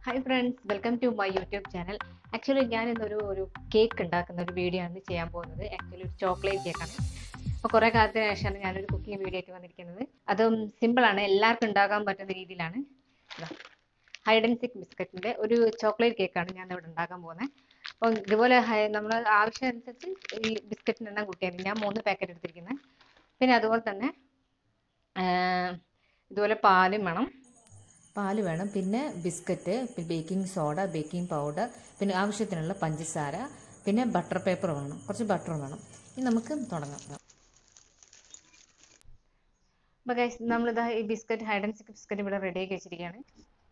hi friends welcome to my YouTube channel actually ഞാൻ ഇന്നൊരു ഒരു കേക്ക് ഉണ്ടാക്കുന്ന ഒരു വീഡിയോ ആണ് ചെയ്യാൻ പോകുന്നത് ആക്ച്വലി ഒരു ചോക്ലേറ്റ് കേക്കാണ് അപ്പോൾ കുറേ കാലത്തിന് ശേഷമാണ് ഞാനൊരു കുക്കിംഗ് വീഡിയോ ആയിട്ട് വന്നിരിക്കുന്നത് അതും സിമ്പിളാണ് എല്ലാവർക്കും ഉണ്ടാക്കാൻ പറ്റുന്ന രീതിയിലാണ് ഹൈഡ് ആൻഡ് സിക്ക് ബിസ്ക്കറ്റിൻ്റെ ഒരു ചോക്ലേറ്റ് കേക്കാണ് ഞാൻ ഇവിടെ ഉണ്ടാക്കാൻ പോകുന്നത് അപ്പം ഇതുപോലെ നമ്മൾ ആവശ്യം അനുസരിച്ച് ഈ ബിസ്ക്കറ്റിൻ്റെ എണ്ണം കൂട്ടിയാൽ മതി ഞാൻ മൂന്ന് പാക്കറ്റ് എടുത്തിരിക്കുന്നത് പിന്നെ അതുപോലെ തന്നെ ഇതുപോലെ പാലും വേണം പാല് വേണം പിന്നെ ബിസ്ക്കറ്റ് പിന്നെ ബേക്കിംഗ് സോഡ ബേക്കിംഗ് പൗഡർ പിന്നെ ആവശ്യത്തിനുള്ള പഞ്ചസാര പിന്നെ ബട്ടർ പേപ്പർ വേണം കുറച്ച് ബട്ടർ വേണം ഇനി നമുക്ക് തുടങ്ങാം അപ്പോൾ ഗൈസ് നമ്മളിതാ ഈ biscuit Hide and Seek biscuit ഇവിടെ റെഡി ആക്കി വെച്ചിരിക്കുകയാണ്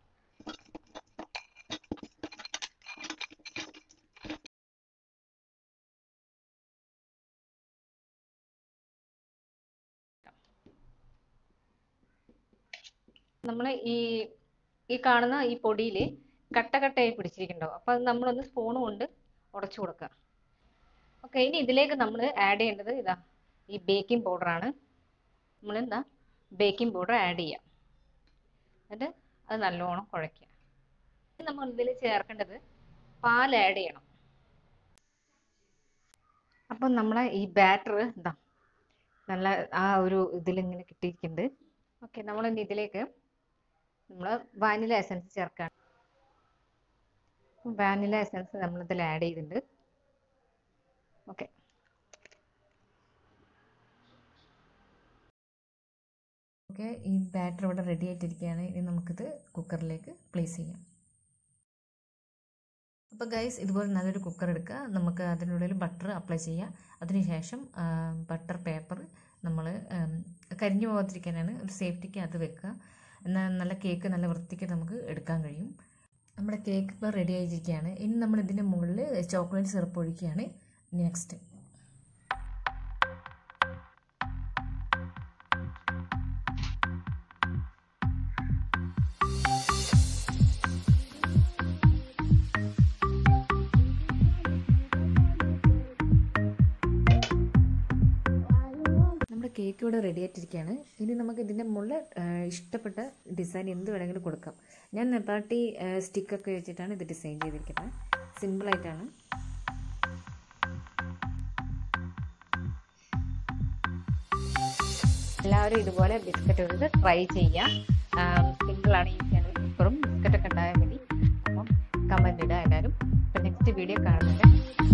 നമ്മൾ ഈ ഈ കാണുന്ന ഈ പൊടിയിൽ കട്ട കട്ടയായി പിടിച്ചിരിക്കുന്നുണ്ടാവും അപ്പോൾ അത് നമ്മളൊന്ന് സ്പൂൺ കൊണ്ട് ഉടച്ചു കൊടുക്കുക ഓക്കെ ഇനി ഇതിലേക്ക് നമ്മൾ ആഡ് ചെയ്യേണ്ടത് ഇതാ ഈ ബേക്കിംഗ് പൗഡറാണ് നമ്മൾ എന്താ ബേക്കിംഗ് പൗഡർ ആഡ് ചെയ്യുക എന്നിട്ട് അത് നല്ലോണം കുഴയ്ക്കുക നമ്മൾ ഇതിൽ ചേർക്കേണ്ടത് പാൽ ആഡ് ചെയ്യണം അപ്പം നമ്മളെ ഈ ബാറ്റർ എന്താ നല്ല ആ ഒരു ഇതിലിങ്ങനെ കിട്ടിയിരിക്കുന്നുണ്ട് ഓക്കെ നമ്മൾ ഇനി ഇതിലേക്ക് നമ്മൾ വാനില എസൻസ് ചേർക്കുകയാണ് വാനില എസൻസ് നമ്മൾ ഇതിൽ ആഡ് ചെയ്തിട്ടുണ്ട് ഓക്കെ ഓക്കെ ഈ ബാറ്റർ ഇവിടെ റെഡി ആയിട്ടിരിക്കുകയാണ് ഇനി നമുക്കിത് കുക്കറിലേക്ക് പ്ലേസ് ചെയ്യാം അപ്പോൾ ഗൈസ് ഇതുപോലെ നല്ലൊരു കുക്കർ എടുക്കുക നമുക്ക് അതിനുള്ളിൽ ബട്ടർ അപ്ലൈ ചെയ്യാം അതിനുശേഷം ബട്ടർ പേപ്പർ നമ്മൾ കരിഞ്ഞു പോകാതിരിക്കാനാണ് ഒരു സേഫ്റ്റിക്ക് അത് വെക്കുക എന്നാൽ നല്ല കേക്ക് നല്ല വൃത്തിക്ക് നമുക്ക് എടുക്കാൻ കഴിയും നമ്മുടെ കേക്ക് ഇപ്പോൾ റെഡി ആയിരിക്കുകയാണ് ഇനി നമ്മൾ ഇതിൻ്റെ മുകളിൽ ചോക്ലേറ്റ് സിറപ്പ് ഒഴിക്കുകയാണ് നെക്സ്റ്റ് നമ്മുടെ കേക്ക് ഇവിടെ റെഡി ആയിട്ടിരിക്കുകയാണ് ഇനി നമുക്ക് ഇതിൻ്റെ മുകളിൽ ഇഷ്ടപ്പെട്ട ഡിസൈൻ എന്ത് വേണമെങ്കിലും കൊടുക്കാം ഞാൻ നെപ്പാട്ടി സ്റ്റിക്കൊക്കെ വെച്ചിട്ടാണ് ഇത് ഡിസൈൻ ചെയ്തിരിക്കുന്നത് സിമ്പിളായിട്ടാണ് എല്ലാവരും ഇതുപോലെ ബിസ്ക്കറ്റ് എടുത്ത് ട്രൈ ചെയ്യാം സിമ്പിളാണ് ഈ ചാനൽ കുക്കറും ബിസ്ക്കറ്റൊക്കെ ഉണ്ടായാൽ മതി അപ്പം കമൻറ്റ് ഇടുക എല്ലാവരും അപ്പം നെക്സ്റ്റ് വീഡിയോ കാണുന്നുണ്ട്